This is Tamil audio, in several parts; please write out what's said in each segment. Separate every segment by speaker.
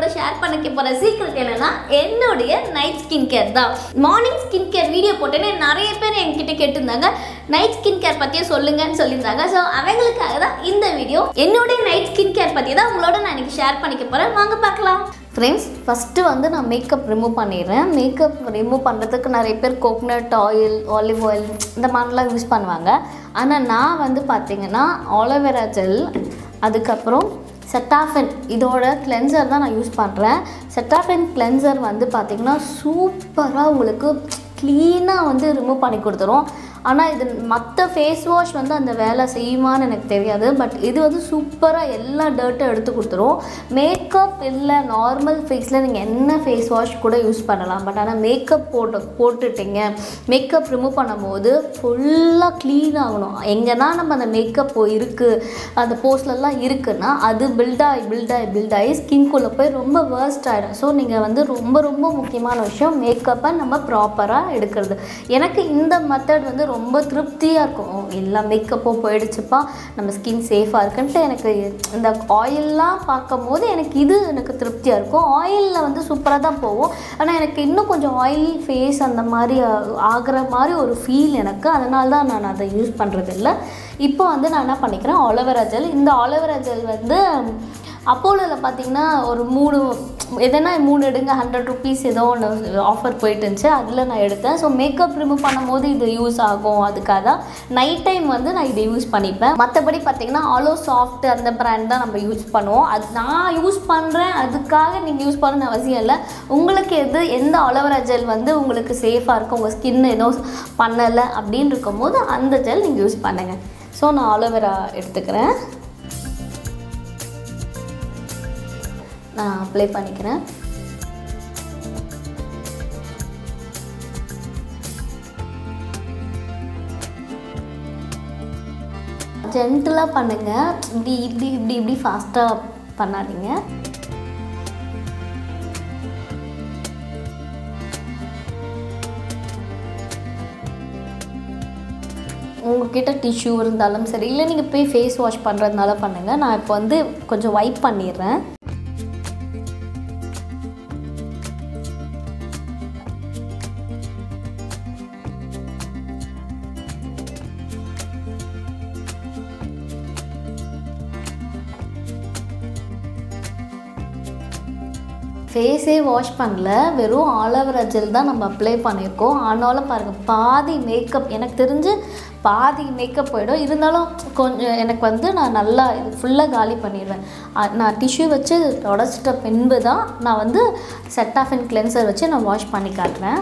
Speaker 1: ஷேர் பண்ணிக்க போகிற சீக்ரெட் என்னன்னா என்னுடைய நைட் ஸ்கின் கேர் தான் மார்னிங் ஸ்கின் கேர் வீடியோ போட்டேன்னு நிறைய பேர் என்கிட்ட கேட்டிருந்தாங்க நைட் ஸ்கின் கேர் பற்றியே சொல்லுங்கன்னு சொல்லியிருந்தாங்க ஸோ அவங்களுக்காக தான் இந்த வீடியோ என்னுடைய நைட் ஸ்கின் கேர் பற்றி தான் உங்களோட நான் இன்னைக்கு ஷேர் பண்ணிக்க போகிறேன் வாங்க பார்க்கலாம் ஃப்ரெண்ட்ஸ் ஃபஸ்ட்டு வந்து நான் மேக்கப் ரிமூவ் பண்ணிடுறேன் மேக்கப் ரிமூவ் பண்ணுறதுக்கு நிறைய பேர் கோகனட் ஆயில் ஆலிவ் ஆயில் இந்த மாதிரிலாம் யூஸ் பண்ணுவாங்க ஆனால் நான் வந்து பார்த்தீங்கன்னா ஆலோவேரா ஜெல் அதுக்கப்புறம் செட்டாஃபென் இதோட கிளென்சர் தான் நான் யூஸ் பண்ணுறேன் செட்டாஃபென் கிளென்சர் வந்து பார்த்திங்கன்னா சூப்பராக உங்களுக்கு க்ளீனாக வந்து ரிமூவ் பண்ணி கொடுத்துரும் ஆனால் இது மற்ற ஃபேஸ் வாஷ் வந்து அந்த வேலை செய்யுமான்னு எனக்கு தெரியாது பட் இது வந்து சூப்பராக எல்லா டர்ட்டும் எடுத்து கொடுத்துரும் மேக்கப் இல்லை நார்மல் ஃபேஸில் நீங்கள் என்ன ஃபேஸ் வாஷ் கூட யூஸ் பண்ணலாம் பட் ஆனால் மேக்கப் போட்டு போட்டுட்டீங்க மேக்கப் ரிமூவ் பண்ணும்போது ஃபுல்லாக க்ளீன் ஆகணும் எங்கன்னா நம்ம அந்த மேக்கப் இருக்குது அந்த போஸ்ட்லலாம் இருக்குன்னா அது பில்ட் ஆகி பில்ட் ஆகி பில்ட் ஆகி ஸ்கின்குள்ளே போய் ரொம்ப வேர்ஸ்ட் ஆகிடும் ஸோ நீங்கள் வந்து ரொம்ப ரொம்ப முக்கியமான விஷயம் மேக்கப்பை நம்ம ப்ராப்பராக எடுக்கிறது எனக்கு இந்த மெத்தட் வந்து ரொம்ப திருப்தியாக இருக்கும் எல்லா மேக்கப்பும் போயிடுச்சுப்பா நம்ம ஸ்கின் சேஃபாக இருக்குன்ட்டு எனக்கு இந்த ஆயிலெலாம் பார்க்கும்போது எனக்கு இது எனக்கு திருப்தியாக இருக்கும் ஆயிலில் வந்து சூப்பராக தான் போகும் ஆனால் எனக்கு இன்னும் கொஞ்சம் ஆயில் ஃபேஸ் அந்த மாதிரி ஆ- ஆகுற மாதிரி ஒரு ஃபீல் எனக்கு அதனால தான் நான் அதை யூஸ் பண்ணுறது இல்லை இப்போ வந்து நான் என்ன பண்ணிக்கிறேன் ஆலோவேரா ஜெல் இந்த ஆலோவேரா ஜெல் வந்து அப்போலோவில் பார்த்தீங்கன்னா ஒரு மூணு எதனா மூணு எடுங்க ஹண்ட்ரட் ருபீஸ் ஏதோ ஒன்று ஆஃபர் போயிட்டு இருந்துச்சு அதில் நான் எடுத்தேன் ஸோ மேக்கப் ரிமூவ் பண்ணும்போது இது யூஸ் ஆகும் அதுக்காக தான் நைட் டைம் வந்து நான் இதை யூஸ் பண்ணிப்பேன் மற்றபடி பார்த்தீங்கன்னா ஆலோ சாஃப்ட் அந்த பிராண்ட் தான் நம்ம யூஸ் பண்ணுவோம் அது நான் யூஸ் பண்ணுறேன் அதுக்காக நீங்கள் யூஸ் பண்ணணும்னு அவசியம் இல்லை உங்களுக்கு எது எந்த அலோவேரா ஜெல் வந்து உங்களுக்கு சேஃபாக இருக்கும் உங்கள் ஸ்கின் ஏதோ பண்ணலை அப்படின்னு இருக்கும்போது அந்த ஜெல் நீங்கள் யூஸ் பண்ணுங்கள் ஸோ நான் அலோவேரா எடுத்துக்கிறேன் நான் அப்ளை பண்ணிக்கிறேன் ஜென்டிலாக பண்ணுங்கள் இப்படி இப்படி இப்படி இப்படி ஃபாஸ்ட்டாக பண்ணாதீங்க உங்ககிட்ட டிஷ்யூ இருந்தாலும் சரி இல்லை நீங்கள் போய் ஃபேஸ் வாஷ் பண்ணுறதுனால பண்ணுங்கள் நான் இப்போ வந்து கொஞ்சம் வைப் பண்ணிடுறேன் ஃபேஸே வாஷ் பண்ணல வெறும் ஆலோவேரா ஜெல் தான் நம்ம அப்ளை பண்ணியிருக்கோம் ஆனாலும் பாருங்கள் பாதி மேக்கப் எனக்கு தெரிஞ்சு பாதி மேக்கப் போயிடும் இருந்தாலும் கொஞ்சம் எனக்கு வந்து நான் நல்லா இது ஃபுல்லாக காலி பண்ணிடுவேன் அ- நான் டிஷ்யூ வச்சு தொடச்சிட்ட பின்பு தான் நான் வந்து செட் ஆஃப் அண்ட் கிளென்சர் வச்சு நான் வாஷ் பண்ணி காட்டுறேன்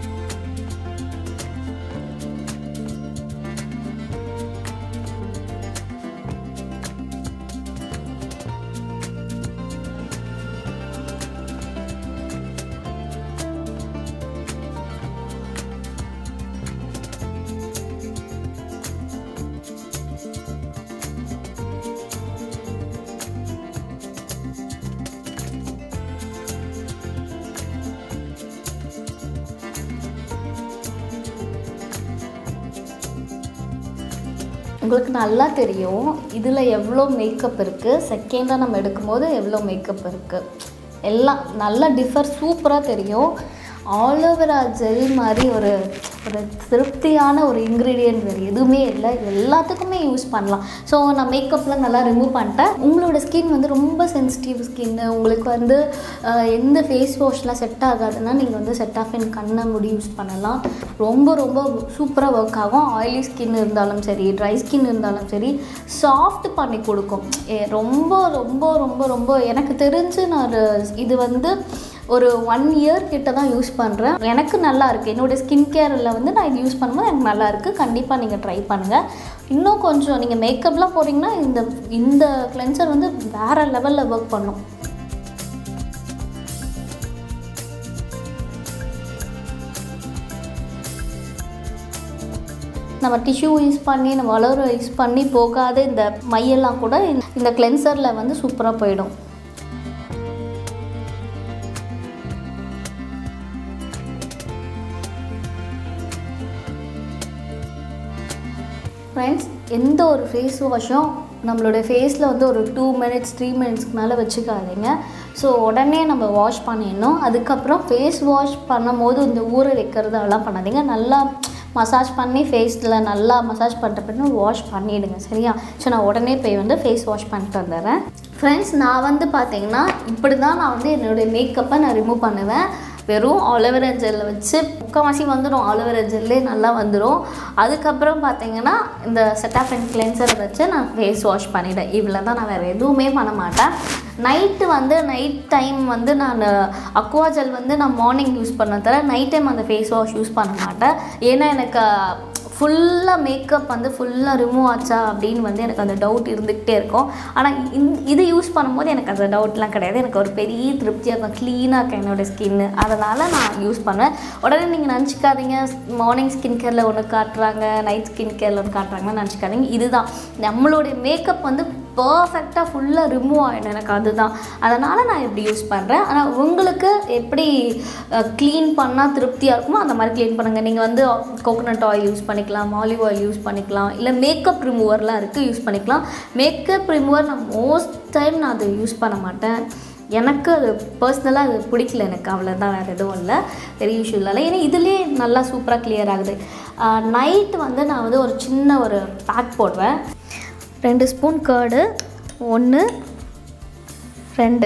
Speaker 1: உங்களுக்கு நல்லா தெரியும் இதில் எவ்வளோ மேக்கப் இருக்குது செகண்டாக நம்ம எடுக்கும்போது எவ்வளோ மேக்கப் இருக்குது எல்லாம் நல்லா டிஃபர் சூப்பராக தெரியும் ஆலோவேரா ஜெல் மாதிரி ஒரு ஒரு திருப்தியான ஒரு இன்க்ரீடியன்ட் வேறு எதுவுமே இல்லை எல்லாத்துக்குமே யூஸ் பண்ணலாம் ஸோ நான் மேக்கப்லாம் நல்லா ரிமூவ் பண்ணிட்டேன் உங்களோட ஸ்கின் வந்து ரொம்ப சென்சிட்டிவ் ஸ்கின்னு உங்களுக்கு வந்து அஹ், எந்த ஃபேஸ் வாஷ்லாம் செட் ஆகாதுன்னா நீங்கள் வந்து செட் ஆஃப் அண்ட் கண்ணை முடி யூஸ் பண்ணலாம் ரொம்ப ரொம்ப சூப்பராக ஒர்க் ஆகும் ஆயிலி ஸ்கின் இருந்தாலும் சரி ட்ரை ஸ்கின் இருந்தாலும் சரி சாஃப்ட் பண்ணி கொடுக்கும் ஏ, ரொம்ப ரொம்ப ரொம்ப ரொம்ப எனக்கு தெரிஞ்சு நான் ஒரு- இது வந்து ஒரு ஒன் இயர் கிட்ட தான் யூஸ் பண்ணுறேன் எனக்கு நல்லா இருக்குது என்னோட ஸ்கின் கேரில் வந்து நான் இது யூஸ் பண்ணும்போது எனக்கு நல்லா இருக்குது கண்டிப்பாக நீங்கள் ட்ரை பண்ணுங்கள் இன்னும் கொஞ்சம் நீங்கள் மேக்கப்லாம் போட்டிங்கன்னா இந்த இந்த கிளென்சர் வந்து வேறு லெவலில் ஒர்க் பண்ணும் நம்ம டிஷ்யூ யூஸ் பண்ணி நம்ம வளர யூஸ் பண்ணி போகாத இந்த மையெல்லாம் கூட இந்த- இந்த கிளென்சரில் வந்து சூப்பராக போயிடும் ஃப்ரெண்ட்ஸ் எந்த ஒரு ஃபேஸ் வாஷும் நம்மளோட ஃபேஸில் வந்து ஒரு டூ மினிட்ஸ் த்ரீ மினிட்ஸ்க்கு மேலே வச்சுக்காதீங்க ஸோ உடனே நம்ம வாஷ் பண்ணிடணும் அதுக்கப்புறம் ஃபேஸ் வாஷ் பண்ணும்போது இந்த ஊற வைக்கிறது அதெல்லாம் பண்ணாதீங்க நல்லா மசாஜ் பண்ணி ஃபேஸில் நல்லா மசாஜ் பண்ணிட்ட பிறகு வாஷ் பண்ணிவிடுங்க சரியா ஸோ நான் உடனே போய் வந்து ஃபேஸ் வாஷ் பண்ணிட்டு வந்துடுறேன் ஃப்ரெண்ட்ஸ் நான் வந்து பார்த்தீங்கன்னா இப்படி தான் நான் வந்து என்னுடைய மேக்கப்பை நான் ரிமூவ் பண்ணுவேன் வெறும் ஆலோவேரா ஜெல்லை வச்சு முக்கால்வாசி வந்துடும் ஆலோவேரா ஜெல்லே நல்லா வந்துடும் அதுக்கப்புறம் பார்த்தீங்கன்னா இந்த செட்டாப் அண்ட் கிளென்சரை வச்சு நான் ஃபேஸ் வாஷ் பண்ணிவிட்டேன் இவ்வளோ தான் நான் வேறு எதுவுமே பண்ண மாட்டேன் நைட்டு வந்து நைட் டைம் வந்து நான் அக்வா ஜெல் வந்து நான் மார்னிங் யூஸ் பண்ண தவிர நைட் டைம் அந்த ஃபேஸ் வாஷ் யூஸ் பண்ண மாட்டேன் ஏன்னா எனக்கு ஃபுல்லாக மேக்கப் வந்து ஃபுல்லாக ரிமூவ் ஆச்சா அப்படின்னு வந்து எனக்கு அந்த டவுட் இருந்துக்கிட்டே இருக்கும் ஆனால் இது யூஸ் பண்ணும்போது எனக்கு அந்த டவுட்லாம் கிடையாது எனக்கு ஒரு பெரிய திருப்தியாக இருக்கும் க்ளீனாக இருக்கும் என்னோடய ஸ்கின்னு அதனால் நான் யூஸ் பண்ணுவேன் உடனே நீங்கள் நினச்சிக்காதீங்க மார்னிங் ஸ்கின் கேரில் ஒன்று காட்டுறாங்க நைட் ஸ்கின் கேரில் ஒன்று காட்டுறாங்கன்னு நினச்சிக்காதீங்க இதுதான் நம்மளுடைய மேக்கப் வந்து பர்ஃபெக்டாக ஃபுல்லாக ரிமூவ் ஆகிடும் எனக்கு அதுதான் அதனால் நான் இப்படி யூஸ் பண்ணுறேன் ஆனால் உங்களுக்கு எப்படி க்ளீன் பண்ணால் திருப்தியாக இருக்குமோ அந்த மாதிரி க்ளீன் பண்ணுங்கள் நீங்கள் வந்து கோகோனட் ஆயில் யூஸ் பண்ணிக்கலாம் ஆலிவ் ஆயில் யூஸ் பண்ணிக்கலாம் இல்லை மேக்கப் ரிமூவர்லாம் இருக்குது யூஸ் பண்ணிக்கலாம் மேக்கப் ரிமூவர் நான் மோஸ்ட் டைம் நான் அதை யூஸ் பண்ண மாட்டேன் எனக்கு அது பர்சனலாக அது பிடிக்கல எனக்கு அவ்வளோதான் வேறு எதுவும் இல்லை பெரிய இஷ்யூ இல்லை ஏன்னா இதுலேயே நல்லா சூப்பராக கிளியர் ஆகுது நைட் வந்து நான் வந்து ஒரு சின்ன ஒரு பேக் போடுவேன் ரெண்டு ஸ்பூன் கேர்டு ஒன்று ரெண்டு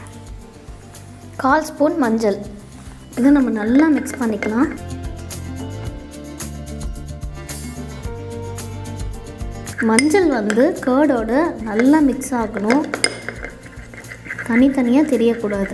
Speaker 1: கால் ஸ்பூன் மஞ்சள் இதை நம்ம நல்லா மிக்ஸ் பண்ணிக்கலாம் மஞ்சள் வந்து கேர்டோட நல்லா மிக்ஸ் ஆகணும் தனித்தனியாக தெரியக்கூடாது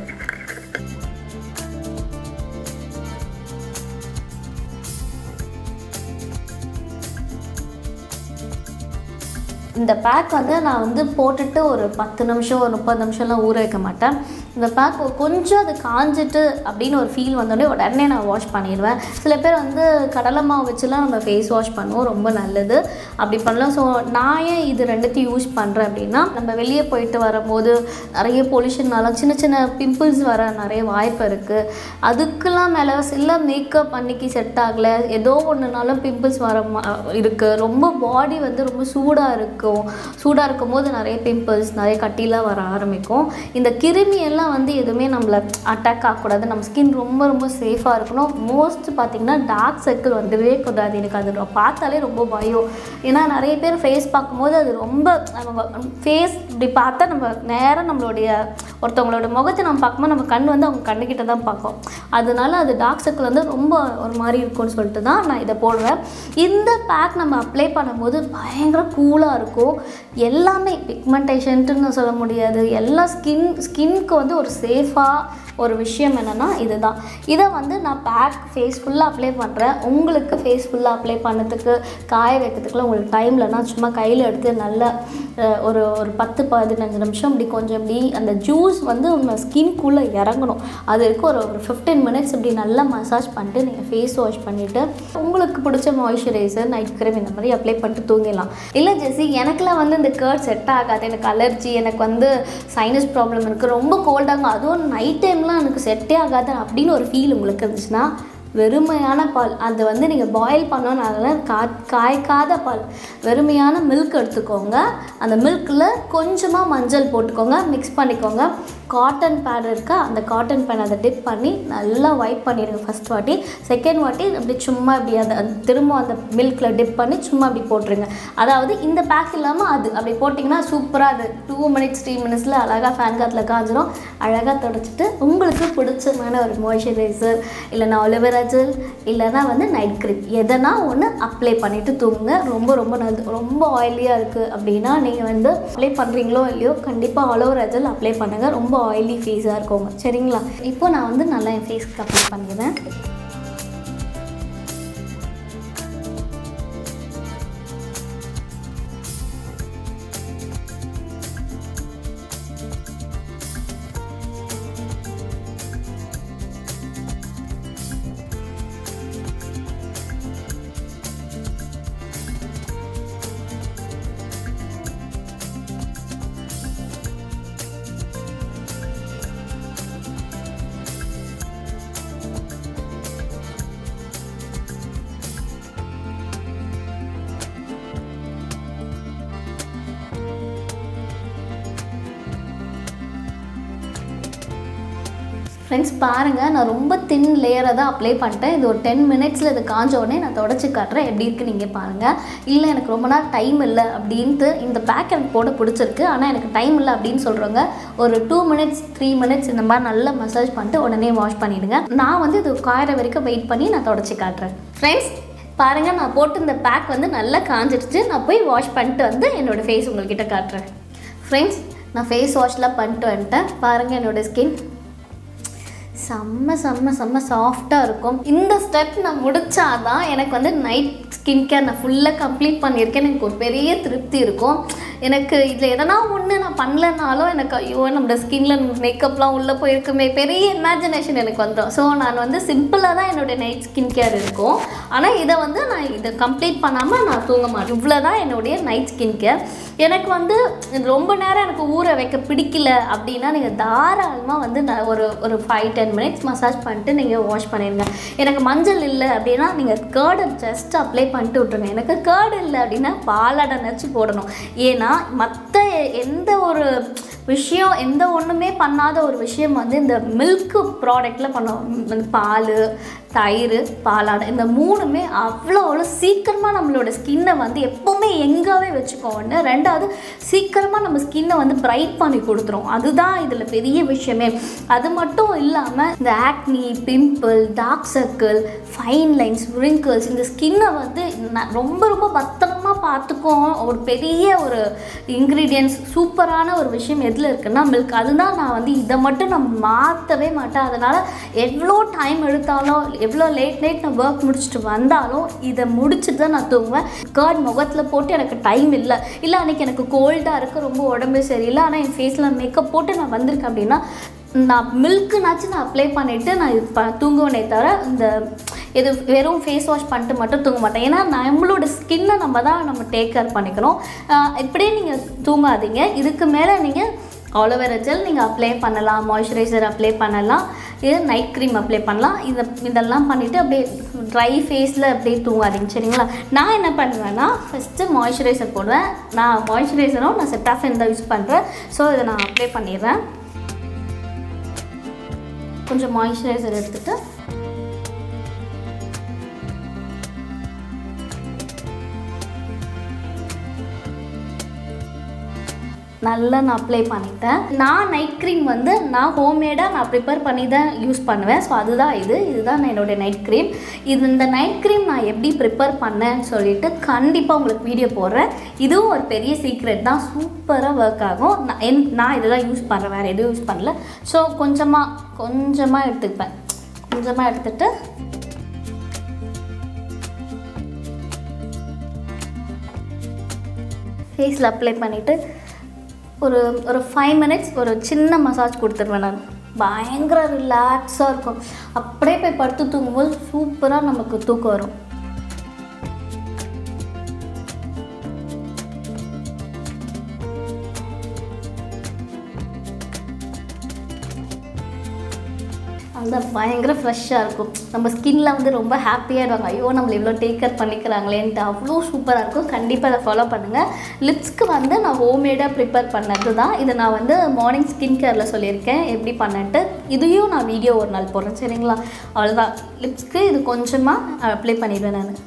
Speaker 1: இந்த பேக் வந்து நான் வந்து போட்டுட்டு ஒரு பத்து நிமிஷம் ஒரு முப்பது நிமிஷம்லாம் ஊற வைக்க மாட்டேன் இந்த பேக் கொஞ்சம் அது காஞ்சிட்டு அப்படின்னு ஒரு ஃபீல் வந்தோடனே உடனே நான் வாஷ் பண்ணிடுவேன் சில பேர் வந்து கடலை மாவு வச்சுலாம் நம்ம ஃபேஸ் வாஷ் பண்ணுவோம் ரொம்ப நல்லது அப்படி பண்ணலாம் ஸோ நான் ஏன் இது ரெண்டுத்தையும் யூஸ் பண்ணுறேன் அப்படின்னா நம்ம வெளியே போயிட்டு வரும்போது நிறைய பொல்யூஷன்னால சின்ன சின்ன பிம்பிள்ஸ் வர நிறைய வாய்ப்பு இருக்குது அதுக்கெல்லாம் மேலே சில மேக்கப் அன்னைக்கு செட் ஆகலை ஏதோ ஒன்றுனாலும் பிம்பிள்ஸ் வர இருக்குது ரொம்ப பாடி வந்து ரொம்ப சூடாக இருக்கும் சூடாக இருக்கும் போது நிறைய பிம்பிள்ஸ் நிறைய கட்டிலாம் வர ஆரம்பிக்கும் இந்த கிருமி எல்லாம் வந்து எதுவுமே நம்மளை அட்டாக் ஆகக்கூடாது நம்ம ஸ்கின் ரொம்ப ரொம்ப சேஃபாக இருக்கணும் மோஸ்ட் பார்த்திங்கன்னா டார்க் சர்க்கிள் வந்துடவே கூடாது எனக்கு அது பார்த்தாலே ரொம்ப பயம் ஏன்னா நிறைய பேர் ஃபேஸ் பார்க்கும்போது அது ரொம்ப நம்ம ஃபேஸ் இப்படி பார்த்தா நம்ம நேராக நம்மளுடைய ஒருத்தவங்களோட முகத்தை நம்ம பார்க்கும்போது நம்ம கண் வந்து அவங்க கண்ணுக்கிட்ட தான் பார்க்கும் அதனால அது டார்க் சர்க்கிள் வந்து ரொம்ப ஒரு மாதிரி இருக்கும்னு சொல்லிட்டு தான் நான் இதை போடுவேன் இந்த பேக் நம்ம அப்ளை பண்ணும்போது பயங்கர கூலாக இருக்கும் எல்லாமே பிக்மெண்டேஷன்ட்டுன்னு சொல்ல முடியாது எல்லா ஸ்கின் ஸ்கின்க்கு வந்து ஒரு சேஃபாக ஒரு விஷயம் என்னென்னா இதுதான் இதை வந்து நான் பேக் ஃபேஸ் ஃபுல்லாக அப்ளை பண்ணுறேன் உங்களுக்கு ஃபேஸ் ஃபுல்லாக அப்ளை பண்ணதுக்கு காய வைக்கிறதுக்குலாம் உங்களுக்கு டைம்லனா சும்மா கையில் எடுத்து நல்லா அஹ், ஒரு ஒரு பத்து பதினஞ்சு நிமிஷம் இப்படி கொஞ்சம் இப்படி அந்த ஜூஸ் வந்து உங்கள் ஸ்கின்குள்ளே இறங்கணும் அது வரைக்கும் ஒரு ஒரு ஃபிஃப்டீன் மினிட்ஸ் இப்படி நல்லா மசாஜ் பண்ணிட்டு நீங்கள் ஃபேஸ் வாஷ் பண்ணிவிட்டு உங்களுக்கு பிடிச்ச மாய்ஸ்சரைசர் நைட் க்ரீம் இந்த மாதிரி அப்ளை பண்ணிட்டு தூங்கிடலாம் இல்லை ஜெஸி எனக்குலாம் வந்து இந்த கேர்ட் செட் ஆகாது எனக்கு அலர்ஜி எனக்கு வந்து சைனஸ் ப்ராப்ளம் இருக்குது ரொம்ப கோல்டாகும் அதுவும் நைட் டைம்லாம் எனக்கு செட்டே ஆகாது அப்படின்னு ஒரு ஃபீல் உங்களுக்கு இருந்துச்சுன்னா வெறுமையான பால் அது வந்து நீங்கள் பாயில் பண்ணோன்னால கா காய்க்காத பால் வெறுமையான மில்க் எடுத்துக்கோங்க அந்த மில்கில் கொஞ்சமாக மஞ்சள் போட்டுக்கோங்க மிக்ஸ் பண்ணிக்கோங்க காட்டன் பேட் இருக்கா அந்த காட்டன் பேட் அதை டிப் பண்ணி நல்லா வைப் பண்ணிடுங்க ஃபஸ்ட் வாட்டி செகண்ட் வாட்டி அப்படி சும்மா இப்படி அதை அது திரும்ப அந்த மில்கில் டிப் பண்ணி சும்மா அப்படி போட்டுருங்க அதாவது இந்த பேக் இல்லாமல் அது அப்படி போட்டிங்கன்னா சூப்பராக அது டூ மினிட்ஸ் த்ரீ மினிட்ஸில் அழகாக ஃபேன் காத்தில் காஞ்சிரும் அழகாக தொடச்சிட்டு உங்களுக்கு பிடிச்சமான ஒரு மாய்ஸ்சரைசர் இல்லைன்னா ஒலிவரா ஜெல் இல்லைன்னா வந்து நைட் க்ரீம் எதனா ஒன்று அப்ளை பண்ணிவிட்டு தூங்குங்க ரொம்ப ரொம்ப நல்லது ரொம்ப ஆயிலியாக இருக்குது அப்படின்னா நீங்கள் வந்து அப்ளை பண்ணுறீங்களோ இல்லையோ கண்டிப்பாக அலோவரா ஜெல் அப்ளை பண்ணுங்கள் ரொம்ப ஆயிலி ஃபேஸாக இருக்கவங்க சரிங்களா இப்போ நான் வந்து நல்லா என் ஃபேஸ்க்கு அப்ளை பண்ணிடுறேன் ஃப்ரெண்ட்ஸ் பாருங்கள் நான் ரொம்ப தின் லேயரை தான் அப்ளை பண்ணிட்டேன் இது ஒரு டென் மினிட்ஸில் இது காஞ்ச உடனே நான் தொடச்சி காட்டுறேன் எப்படி இருக்குது நீங்கள் பாருங்கள் இல்லை எனக்கு ரொம்ப நாள் டைம் இல்லை அப்படின்ட்டு இந்த பேக் எனக்கு போட பிடிச்சிருக்கு ஆனால் எனக்கு டைம் இல்லை அப்படின்னு சொல்கிறவங்க ஒரு டூ மினிட்ஸ் த்ரீ மினிட்ஸ் இந்த மாதிரி நல்லா மசாஜ் பண்ணிட்டு உடனே வாஷ் பண்ணிவிடுங்க நான் வந்து இது காயிற வரைக்கும் வெயிட் பண்ணி நான் தொடச்சி காட்டுறேன் ஃப்ரெண்ட்ஸ் பாருங்கள் நான் போட்டு இந்த பேக் வந்து நல்லா காஞ்சிடுச்சு நான் போய் வாஷ் பண்ணிட்டு வந்து என்னோடய ஃபேஸ் உங்கள்கிட்ட காட்டுறேன் ஃப்ரெண்ட்ஸ் நான் ஃபேஸ் வாஷ்லாம் பண்ணிட்டு வந்துட்டேன் பாருங்கள் என்னோடய ஸ்கின் செம்ம செம்ம செம்ம சாஃப்டாக இருக்கும் இந்த ஸ்டெப் நான் முடிச்சாதான் எனக்கு வந்து நைட் ஸ்கின் கேர் நான் ஃபுல்லாக கம்ப்ளீட் பண்ணியிருக்கேன் எனக்கு ஒரு பெரிய திருப்தி இருக்கும் எனக்கு இதில் எதனா ஒன்று நான் பண்ணலனாலும் எனக்கு ஐயோ நம்மளோட ஸ்கின்ல மேக்கப்லாம் உள்ளே போயிருக்குமே பெரிய இமேஜினேஷன் எனக்கு வந்துடும் ஸோ நான் வந்து சிம்பிளாக தான் என்னோடய நைட் ஸ்கின் கேர் இருக்கும் ஆனால் இதை வந்து நான் இதை கம்ப்ளீட் பண்ணாமல் நான் தூங்க மாட்டேன் இவ்வளோ தான் என்னுடைய நைட் ஸ்கின் கேர் எனக்கு வந்து ரொம்ப நேரம் எனக்கு ஊற வைக்க பிடிக்கல அப்படின்னா நீங்கள் தாராளமாக வந்து நான் ஒரு ஒரு ஃபைவ் டென் மினிட்ஸ் மசாஜ் பண்ணிட்டு நீங்கள் வாஷ் பண்ணிடுங்க எனக்கு மஞ்சள் இல்லை அப்படின்னா நீங்கள் கேர்டை ஜஸ்ட் அப்ளை பண்ணிட்டு விட்ருங்க எனக்கு கேர்டு இல்லை அப்படின்னா பாலாடை நச்சு போடணும் ஏன்னா மற்ற எந்த ஒரு விஷயம் எந்த ஒன்றுமே பண்ணாத ஒரு விஷயம் வந்து இந்த மில்க் ப்ராடக்டில் பண்ணோம் இந்த பால் தயிர் பாலாடை இந்த மூணுமே அவ்வளோ அவ்வளோ சீக்கிரமாக நம்மளோட ஸ்கின்னை வந்து எப்போவுமே எங்காவே வச்சுக்கோ ஒன்று ரெண்டாவது சீக்கிரமாக நம்ம ஸ்கின்னை வந்து பிரைட் பண்ணி கொடுத்துரும் அதுதான் இதில் பெரிய விஷயமே அது மட்டும் இல்லாமல் இந்த acne pimple dark circle fine lines wrinkles இந்த ஸ்கின்னை வந்து ந- ரொம்ப ரொம்ப பத்திரமா பார்த்துக்கும் ஒரு பெரிய ஒரு இன்க்ரீடியன்ஸ் சூப்பரான ஒரு விஷயம் எதில் இருக்குன்னா மில்க் அதுதான் நான் வந்து இதை மட்டும் நான் மாற்றவே மாட்டேன் அதனால் எவ்வளோ டைம் எடுத்தாலும் எவ்வளோ லேட் நைட் நான் ஒர்க் முடிச்சுட்டு வந்தாலும் இதை முடிச்சுட்டு தான் நான் தூங்குவேன் கேர்ட் முகத்தில் போட்டு எனக்கு டைம் இல்லை இல்லை அன்றைக்கி எனக்கு கோல்டாக இருக்குது ரொம்ப உடம்பு சரியில்லை ஆனால் என் ஃபேஸில் மேக்கப் போட்டு நான் வந்திருக்கேன் அப்படின்னா நான் மில்க்குனாச்சும் நான் அப்ளை பண்ணிவிட்டு நான் இது ப தூங்குவேனே தவிர இந்த இது வெறும் ஃபேஸ் வாஷ் பண்ணிட்டு மட்டும் தூங்க மாட்டேன் ஏன்னா நம்மளோட ஸ்கின்னை நம்ம தான் நம்ம டேக் கேர் பண்ணிக்கணும் ஆஹ் இப்படியே நீங்கள் தூங்காதீங்க இதுக்கு மேலே நீங்கள் ஆலோவேரா ஜெல் நீங்கள் அப்ளை பண்ணலாம் மாய்ஸ்சரைசர் அப்ளை பண்ணலாம் இது நைட் க்ரீம் அப்ளை பண்ணலாம் இதை இதெல்லாம் பண்ணிவிட்டு அப்படியே ட்ரை ஃபேஸில் அப்படியே தூங்காதீங்க சரிங்களா நான் என்ன பண்ணுவேன்னா ஃபஸ்ட்டு மாய்ஸ்சரைசர் போடுவேன் நான் மாய்ஸ்சரைசரும் நான் செட்டாஃபின் தான் யூஸ் பண்ணுறேன் ஸோ இதை நான் அப்ளை பண்ணிடுறேன் கொஞ்சம் மாய்ஸ்சரைசர் எடுத்துட்டு நல்லா நான் அப்ளை பண்ணிட்டேன் நான் நைட் க்ரீம் வந்து நான் ஹோம்மேடாக நான் ப்ரிப்பேர் பண்ணி தான் யூஸ் பண்ணுவேன் ஸோ அதுதான் இது இதுதான் நான் என்னோடய நைட் க்ரீம் இது இந்த நைட் க்ரீம் நான் எப்படி ப்ரிப்பேர் பண்ணேன்னு சொல்லிட்டு கண்டிப்பாக உங்களுக்கு வீடியோ போடுறேன் இதுவும் ஒரு பெரிய சீக்ரெட் தான் சூப்பராக ஒர்க் ஆகும் நான் என் நான் இதை தான் யூஸ் பண்ணுறேன் வேறு எதுவும் யூஸ் பண்ணல ஸோ கொஞ்சமாக கொஞ்சமாக எடுத்துப்பேன் கொஞ்சமாக எடுத்துட்டு ஃபேஸில் அப்ளை பண்ணிவிட்டு ஒரு ஒரு ஃபைவ் மினிட்ஸ் ஒரு சின்ன மசாஜ் கொடுத்துருவேன் நான் பயங்கர ரிலாக்ஸாக இருக்கும் அப்படியே போய் படுத்து தூங்கும்போது சூப்பராக நமக்கு தூக்கம் வரும் அந்த பயங்கர ஃப்ரெஷ்ஷாக இருக்கும் நம்ம ஸ்கின்ல வந்து ரொம்ப ஹாப்பியாகிடுவாங்க ஐயோ நம்மளை இவ்வளோ டேக் கேர் பண்ணிக்கிறாங்களேன்ட்டு அவ்வளோ சூப்பராக இருக்கும் கண்டிப்பாக அதை ஃபாலோ பண்ணுங்கள் லிப்ஸ்க்கு வந்து நான் ஹோம்மேடாக ப்ரிப்பேர் பண்ணது தான் இதை நான் வந்து மார்னிங் ஸ்கின் கேரில் சொல்லியிருக்கேன் எப்படி பண்ணட்டு இதையும் நான் வீடியோ ஒரு நாள் போடுறேன் சரிங்களா அவ்வளோதான் லிப்ஸ்க்கு இது கொஞ்சமாக அப்ளை பண்ணிடுவேன் நான்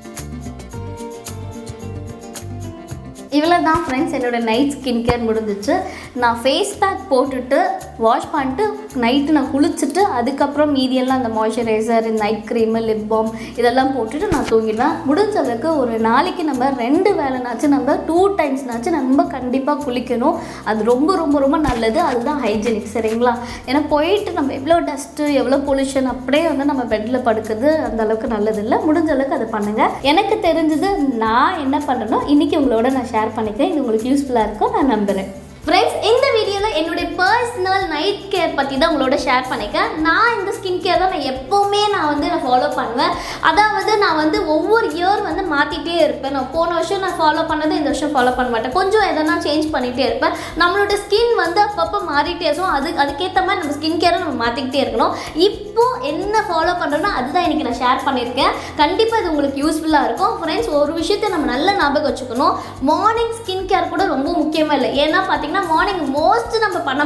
Speaker 1: இவ்வளோ தான் ஃப்ரெண்ட்ஸ் என்னோடய நைட் ஸ்கின் கேர் முடிஞ்சிச்சு நான் ஃபேஸ் பேக் போட்டுட்டு வாஷ் பண்ணிட்டு நைட்டு நான் குளிச்சுட்டு அதுக்கப்புறம் மீதியெல்லாம் அந்த moisturiser night cream lip balm இதெல்லாம் போட்டுட்டு நான் தூங்கிடுவேன் முடிஞ்ச அளவுக்கு ஒரு நாளைக்கு நம்ம ரெண்டு வேலைனாச்சும் நம்ம டூ டைம்ஸ்னாச்சும் நம்ம கண்டிப்பாக குளிக்கணும் அது ரொம்ப ரொம்ப ரொம்ப நல்லது அதுதான் ஹைஜீனிக் சரிங்களா ஏன்னா போயிட்டு நம்ம எவ்வளோ டஸ்ட்டு எவ்வளோ பொல்யூஷன் அப்படியே வந்து நம்ம பெட்டில் படுக்கிறது அந்த அளவுக்கு நல்லது இல்லை முடிஞ்ச அளவுக்கு அதை பண்ணுங்கள் எனக்கு தெரிஞ்சது நான் என்ன பண்ணணும் இன்றைக்கி உங்களோட நான் ஷேர் பண்ணிக்கிறேன் இது உங்களுக்கு யூஸ்ஃபுல்லாக இருக்கும் நான் நம்புகிறேன் ஃப்ரெண்ட்ஸ் இந்த வீடியோவில் என்னுடைய பர்சனல் நைட் கேர் பற்றி தான் உங்களோட ஷேர் பண்ணிக்கிறேன் நான் இந்த ஸ்கின் கேர் தான் நான் எப்போவுமே நான் வந்து நான் ஃபாலோ பண்ணுவேன் அதாவது நான் வந்து ஒவ்வொரு இயர் வந்து மாற்றிட்டே இருப்பேன் நான் போன வருஷம் நான் ஃபாலோ பண்ணது இந்த வருஷம் ஃபாலோ பண்ண மாட்டேன் கொஞ்சம் எதனா சேஞ்ச் பண்ணிகிட்டே இருப்பேன் நம்மளோட ஸ்கின் வந்து அப்பப்போ மாறிட்டே இருக்கும் அது அதுக்கேற்ற மாதிரி நம்ம ஸ்கின் கேரை நம்ம மாற்றிக்கிட்டே இருக்கணும் இப்போ என்ன ஃபாலோ பண்ணுறோன்னா அதுதான் இன்றைக்கி நான் ஷேர் பண்ணியிருக்கேன் கண்டிப்பாக இது உங்களுக்கு யூஸ்ஃபுல்லாக இருக்கும் ஃப்ரெண்ட்ஸ் ஒரு விஷயத்தை நம்ம நல்ல ஞாபகம் வச்சுக்கணும் மார்னிங் ஸ்கின் கேர் கூட ரொம்ப முக்கியமாக இல்லை ஏன்னா பார்த்தீங்கன்னா மார்னிங் மோஸ்ட் நம்ம பண்ண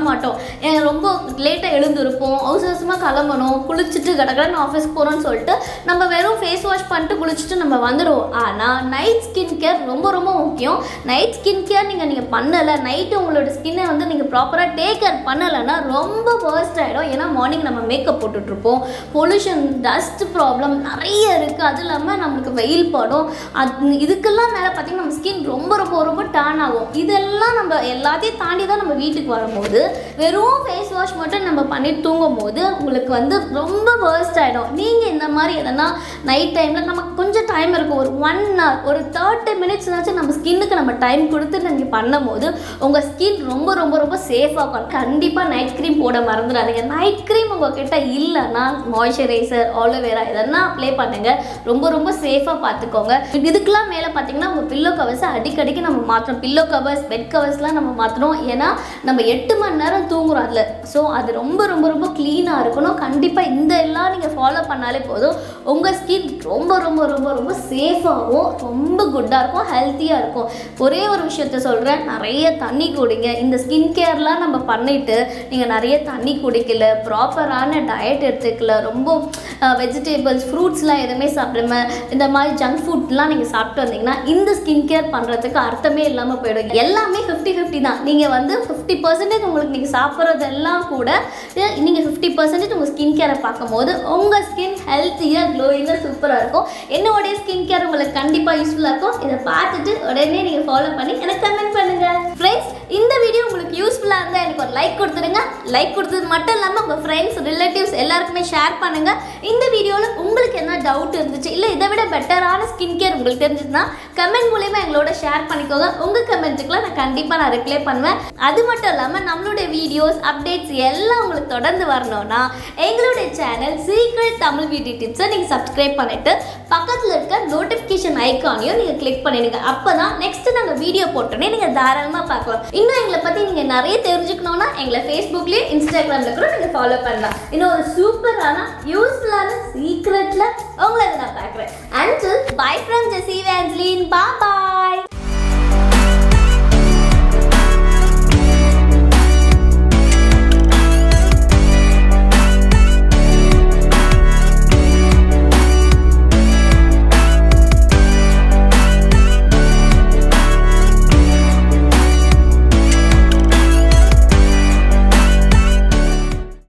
Speaker 1: மாட்டோம் ஏன் ரொம்ப லேட்டாக எழுந்திருப்போம் அவசர அவசரமாக கிளம்பணும் குளிச்சுட்டு கடகடன்னு ஆஃபீஸ்க்கு போகிறோம்னு சொல்லிட்டு நம்ம வெறும் ஃபேஸ் வாஷ் பண்ணிட்டு குளிச்சுட்டு நம்ம வந்துடுவோம் ஆனால் நைட் ஸ்கின் கேர் ரொம்ப ரொம்ப முக்கியம் நைட் ஸ்கின் கேர் நீங்கள் நீங்கள் பண்ணலை நைட்டு உங்களோட ஸ்கின்னை வந்து நீங்கள் ப்ராப்பராக டேக் கேர் பண்ணலைன்னா ரொம்ப வேர்ஸ்ட் ஆகிடும் ஏன்னா மார்னிங் நம்ம மேக்கப் போட்டுட்ருப்போம் பொல்யூஷன் டஸ்ட் ப்ராப்ளம் நிறைய இருக்குது அது இல்லாமல் நம்மளுக்கு வெயில் படும் அது இதுக்கெல்லாம் மேலே பார்த்திங்கன்னா நம்ம ஸ்கின் ரொம்ப ரொம்ப ரொம்ப டேர்ன் ஆகும் இதெல்லாம் நம்ம எல்லாத்தையும் தாண்டி தான் நம்ம வீட்டுக்கு வரும்போது வெறும் ஃபேஸ் வாஷ் மட்டும் நம்ம பண்ணிட்டு தூங்கும் போது உங்களுக்கு வந்து ரொம்ப வேர்ஸ்ட் ஆகிடும் நீங்கள் இந்த மாதிரி எதனா நைட் டைமில் நமக்கு கொஞ்சம் டைம் இருக்கும் ஒரு ஒன் ஹவர் ஒரு தேர்ட்டி மினிட்ஸ்னாச்சும் நம்ம ஸ்கின்னுக்கு நம்ம டைம் கொடுத்து நீங்கள் பண்ணும்போது உங்கள் ஸ்கின் ரொம்ப ரொம்ப ரொம்ப சேஃபாக இருக்கும் கண்டிப்பாக நைட் க்ரீம் போட மறந்துடாதீங்க நைட் க்ரீம் உங்ககிட்ட இல்லைன்னா மாய்ஸ்சரைசர் ஆலோவேரா இதெல்லாம் அப்ளை பண்ணுங்க ரொம்ப ரொம்ப சேஃபாக பார்த்துக்கோங்க இதுக்கெல்லாம் மேலே பார்த்தீங்கன்னா உங்கள் பில்லோ கவர்ஸை அடிக்கடிக்கு நம்ம மாற்றணும் பில்லோ கவர்ஸ் பெட் கவர்ஸ்லாம் நம்ம மாற்றணும் ஏன்னா நம்ம எட்டு மணி நேரம் தூங்குறோம் அதில் ஸோ அது ரொம்ப ரொம்ப ரொம்ப க்ளீனாக இருக்கணும் கண்டிப்பாக இந்த எல்லாம் நீங்கள் ஃபாலோ பண்ணாலே போதும் உங்கள் ஸ்கின் ரொம்ப ரொம்ப ரொம்ப ரொம்ப சேஃபாகவும் ரொம்ப குட்டாக இருக்கும் ஹெல்த்தியாக இருக்கும் ஒரே ஒரு விஷயத்த சொல்கிறேன் நிறைய தண்ணி குடிங்க இந்த ஸ்கின் கேர்லாம் நம்ம பண்ணிட்டு நீங்கள் நிறைய தண்ணி குடிக்கல ப்ராப்பரான டயட் எடுத்துக்கல ரொம்ப வெஜிடபிள்ஸ் ஃப்ரூட்ஸ்லாம் எதுவுமே சாப்பிடாம இந்த மாதிரி ஜங்க் ஃபுட்லாம் நீங்கள் சாப்பிட்டு வந்தீங்கன்னா இந்த ஸ்கின் கேர் பண்ணுறதுக்கு அர்த்தமே இல்லாமல் போயிடும் எல்லாமே ஃபிஃப்டி ஃபிஃப்டி தான் நீங்கள் வந்து ஃபிஃப்டி பர்சன்டேஜ் உங்களுக்கு நீங்கள் சாப்பிட்றதெல்லாம் கூட நீங்கள் ஃபிஃப்டி பர்சன்டேஜ் உங்கள் ஸ்கின் கேரை பார்க்கும்போது உங்கள் ஸ்கின் ஹெல்த்தியாக க்ளோயிங்காக சூப்பராக இருக்கும் என்னுடைய ஸ்கின் கேர் உங்களுக்கு கண்டிப்பாக யூஸ்ஃபுல்லாக இருக்கும் இதை பார்த்துட்டு உடனே நீங்கள் ஃபாலோ பண்ணி எனக்கு கமெண்ட் பண்ணுங்கள் ஃப்ரெண்ட்ஸ் இந்த வீடியோ உங்களுக்கு யூஸ்ஃபுல்லாக இருந்தால் எனக்கு ஒரு லைக் கொடுத்துருங்க லைக் கொடுத்தது மட்டும் இல்லாமல் உங்கள் ஃப்ரெண்ட்ஸ் ரிலேட்டிவ்ஸ் எல்லாருக்குமே ஷேர் பண்ணுங்கள் இந்த வீடியோவில் உங்களுக்கு என்ன டவுட் இருந்துச்சு இல்லை இதை விட பெட்டரான ஸ்கின் கேர் உங்களுக்கு தெரிஞ்சுதுன்னா கமெண்ட் மூலயமா எங்களோட ஷேர் பண்ணிக்கோங்க உங்கள் கமெண்ட்டுக்குலாம் நான் கண்டிப்பாக நான் ரிப்ளை பண்ணுவேன் அது மட்டும் இல்லாமல் நம்மளுடைய வீடியோஸ் அப்டேட்ஸ் எல்லாம் உங்களுக்கு தொடர்ந்து வரணும்னா எங்களுடைய சேனல் சீக்ரெட் தமிழ் பியூட்டி டிப்ஸை நீங்கள் சப்ஸ்கிரைப் பண்ணிவிட்டு பக்கத்தில் இருக்க நோட்டிஃபிகேஷன் ஐக்கானையும் நீங்கள் கிளிக் பண்ணிடுங்க அப்போ தான் நெக்ஸ்ட்டு நாங்கள் வீடியோ போட்டோன்னே நீங்கள் தாராளமாக பார்க்கலாம் இன்னும் எங்களை பற்றி நீங்கள் நிறைய தெரிஞ்சுக்கணுன்னா எங்களை ஃபேஸ்புக்லேயே இன்ஸ்டாகிராமில் கூட நீங்கள் ஃபாலோ பண்ணலாம் இன்னும் ஒரு சூப்பரான யூஸ்ஃபுல்லான சீக்ரெட்டில் உங்களை நான் பார்க்குறேன் and bye from Jesi Vanslin பா பாய்